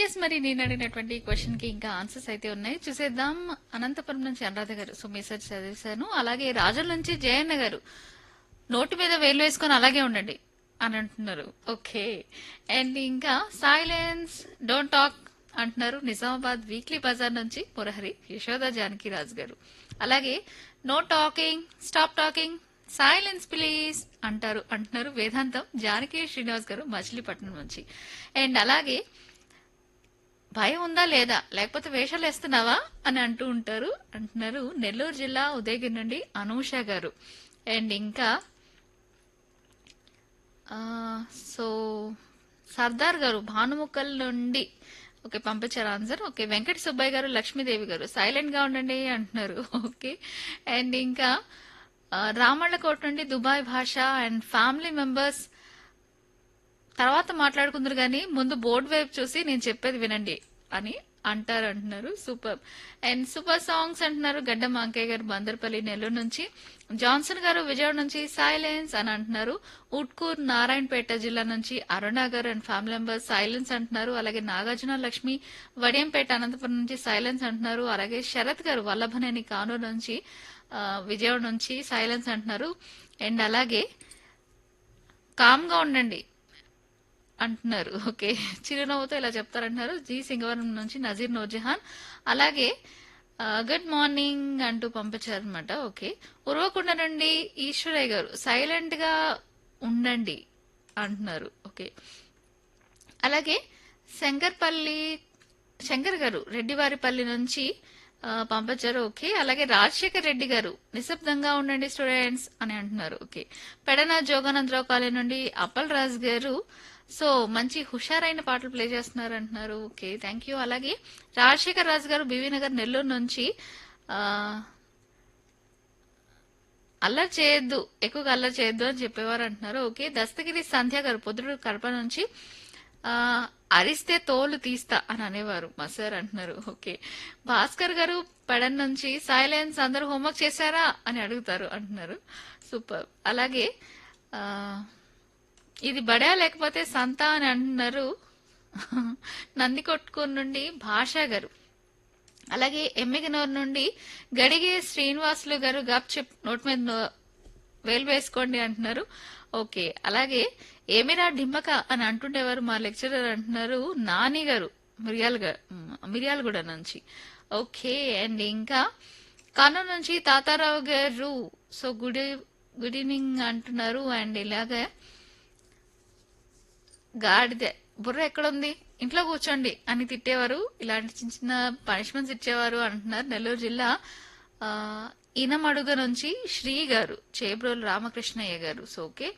yes మరి నేను అడిగినటువంటి క్వశ్చన్ కి ఇంకా ఆన్సర్స్ అయితే ఉన్నాయి చూసేద్దాం అనంతపురం నుంచి అనురాధ గారు సో మెసేజ్ చదివేశాను అలాగే రాజుల నుంచి జయన్న గారు నోటి మీద వేలు వేసుకొని అలాగే ఉండండి అని అంటున్నారు ఓకే అండ్ ఇంకా సైలెన్స్ డోంట్ టాక్ అంటున్నారు నిజామాబాద్ వీక్లీ బజార్ నుంచి మురహరి యశోద జానకి రాజు గారు అలాగే no talking stop talking silence please అంటారు అంటున్నారు వేదాంతం జానకి శ్రీనివాస్ గారు మచిలీపట్నం నుంచి అండ్ అలాగే భయం ఉందా లేదా లేకపోతే వేషాలు వేస్తున్నావా అని అంటూ ఉంటారు అంటున్నారు నెల్లూరు జిల్లా ఉదయగిరి నుండి అనూష గారు అండ్ ఇంకా ఆ, సో సర్దార్ గారు భానుముక్కల్ నుండి ఓకే పంపించారు ఆన్సర్ ఓకే వెంకట సుబ్బయ్య గారు లక్ష్మీదేవి గారు సైలెంట్ గా ఉండండి అంటున్నారు ఓకే అండ్ ఇంకా ఆ, రామళ్ళకోట నుండి దుబాయ్ భాష అండ్ ఫ్యామిలీ మెంబర్స్ తర్వాత మాట్లాడుకుందరు కానీ ముందు బోర్డు వైపు చూసి నేను చెప్పేది వినండి అని అంటారు అంటున్నారు సూపర్ అండ్ సూపర్ సాంగ్స్ అంటున్నారు గడ్డ మాంకయ్య గారు బందర్పల్లి నెల్లూరు నుంచి జాన్సన్ గారు విజయవాడ నుంచి సైలెన్స్ అని అంటున్నారు ఉట్కూర్ నారాయణపేట జిల్లా నుంచి అరుణ గారు అండ్ ఫ్యామిలీ మెంబర్స్ సైలెన్స్ అంటున్నారు అలాగే నాగార్జున లక్ష్మి వడియంపేట అనంతపురం నుంచి సైలెన్స్ అంటున్నారు అలాగే శరత్ గారు వల్లభనేని కానూరు నుంచి ఆ, విజయవాడ నుంచి సైలెన్స్ అంటున్నారు అండ్ అలాగే కామ్ గా ఉండండి అంటున్నారు ఓకే చిరునవ్వుతో ఇలా చెప్తారంటున్నారు జి సింగవరం నుంచి నజీర్ నూర్జహాన్ అలాగే గుడ్ మార్నింగ్ అంటూ పంపించారనమాట ఓకే ఉరవకొండ నుండి ఈశ్వరయ్య గారు సైలెంట్ గా ఉండండి అంటున్నారు ఓకే అలాగే శంకర్పల్లి శంకర్ గారు రెడ్డివారిపల్లి నుంచి ఆ, పంపించారు ఓకే అలాగే రాజశేఖర్ రెడ్డి గారు నిశ్శబ్దంగా ఉండండి స్టూడెంట్స్ అని అంటున్నారు ఓకే పెడన జోగానందరావు కాలేజ్ నుండి అప్పల్ రాజ్ గారు సో మంచి హుషారైన పాటలు ప్లే చేస్తున్నారు అంటున్నారు ఓకే థ్యాంక్ యూ అలాగే రాజశేఖర్ రాజు గారు బీవీ నగర్ నెల్లూరు నుంచి ఆ, అల్లరి చేయొద్దు ఎక్కువగా అల్లరి చేయొద్దు అని చెప్పేవారు అంటున్నారు ఓకే దస్తగిరి సంధ్య గారు పొద్దుడు కడప నుంచి ఆ అరిస్తే తోలు తీస్తా అని అనేవారు మా సార్ అంటున్నారు ఓకే భాస్కర్ గారు పెడన్ నుంచి సైలెన్స్ అందరూ హోంవర్క్ చేశారా అని అడుగుతారు అంటున్నారు సూపర్ అలాగే ఆ ఇది బడా లేకపోతే సంత అని అంటున్నారు నందికొట్కూరు నుండి భాషా గారు అలాగే ఎమ్మిగనూరు నుండి గడిగే శ్రీనివాసులు గారు గప్ చెప్ నోట్ మీద నో- వేలు వేసుకోండి అంటున్నారు ఓకే అలాగే ఏమిరా డిమ్మక అని అంటుండేవారు మా లెక్చరర్ అంటున్నారు నాని గారు మిర్యాల మిర్యాలగూడ నుంచి ఓకే అండ్ ఇంకా కర్నూలు నుంచి తాతారావు గారు సో గుడ్ ఈ- గుడ్ ఈవినింగ్ అంటున్నారు అండ్ ఇలాగే గాడిదే బుర్ర ఎక్కడుంది ఇంట్లో కూర్చోండి అని తిట్టేవారు ఇలాంటి చిన్న చిన్న పనిష్మెంట్స్ ఇచ్చేవారు అంటున్నారు నెల్లూరు జిల్లా ఆ, ఇనమడుగ నుంచి శ్రీ గారు చేబ్రోలు రామకృష్ణయ్య గారు సో ఓకే